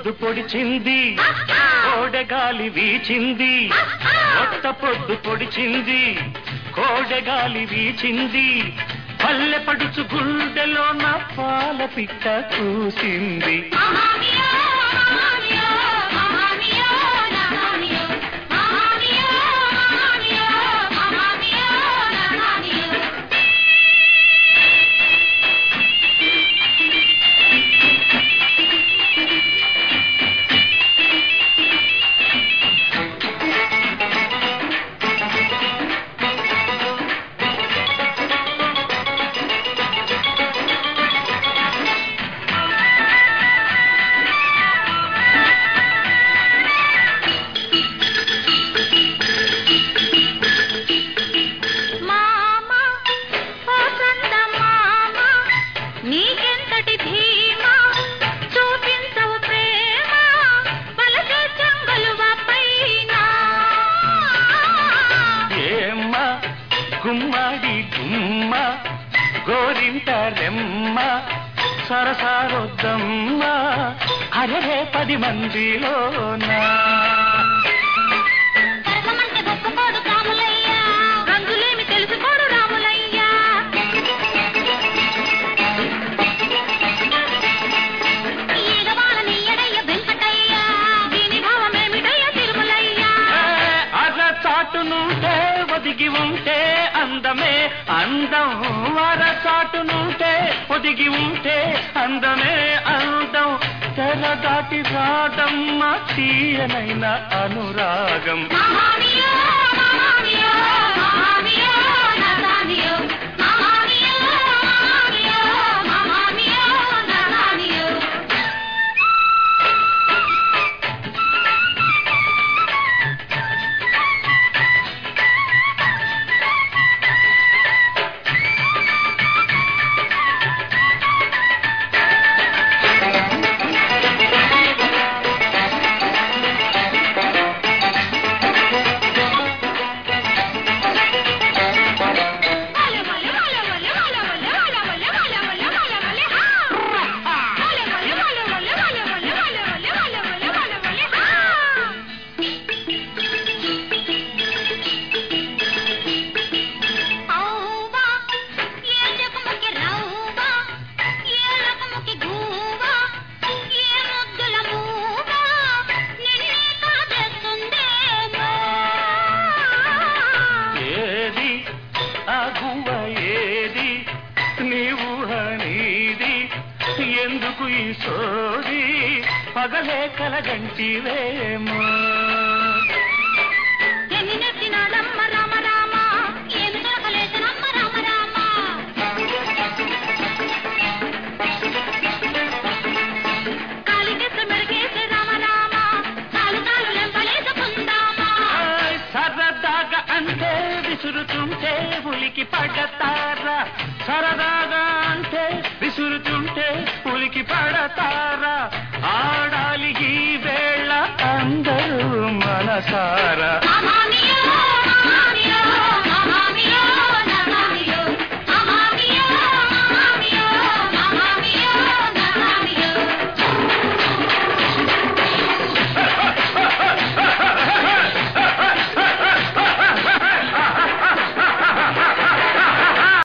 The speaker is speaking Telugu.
పొద్దు పొడిచింది కోడెగాలి వీచింది కొత్త పొద్దు పొడిచింది కోడెగాలి వీచింది పల్లె పడుచు గుండెలో నా పాల పిట్ట కూసింది మహామియో మహామియో మహామియో మహామియో మహామియో మహామియో మహామియో మహామియో మామ ఓ సంద మామ నీకెంతటి ధీమా చూపించవు ప్రేమ వలసే చెంగలువ పైన ఏమ్మ గుమ్మడి గుమ్మ గోరింట రెమ్మ సరసారొద్దమ్మ అరవే పది మందిలోనా సరసమంటే గొప్పకోడు రాములయ్య రంగులేమి తెలుసుకోడు రాములయ్య ఈగవాలని ఎడయ్య వెంకటయ్య దీని భావమేమిటయ్య తిరుమలయ్య అర చాటునుంటే ఒదిగి ఉంటే అందమే అందం అర చాటునుంటే ఒదిగి ఉంటే అందమే అందం తెర దాటి రాదమ్మ తీయనైన అనురాగం మహామియో మహామియో మహామియో నదానియో మహామియో మహామియో మహామియో నదానియో వలె వలె వలె వలె వలె వలె వలె వలె వలె వలె వలె వలె హా వలె వలె వలె వలె వలె వలె వలె వలె వలె వలె వలె వలె హా ఔవా ఏ జగముకి రౌవా ఏ రకముకి గూవా ఏ ముద్దుల మూవా నిన్నే కాదేస్తుందేమో ఏది ఆ గువ్వ ఏది నీవు నీది ఎందుకు ఈ సోది పగలే కలగంటివేమో ఎన్ని నెత్తినాడమ్మ రామ రామ ఏమి దొరకలేదనమ్మ రామ రామ కాలికేసి మెరుగేసి రామ రామ కాలు కాలు లెంపలేసుకుందామా ఆయ్ సరదాగా అంటే విసురుతుంటే ఉలికి పడతారా సరదాగా అంటే విసురుతుంటే ఉలికి పడతారా ఆడాలి ఈ వేళ అందరూ మనసారా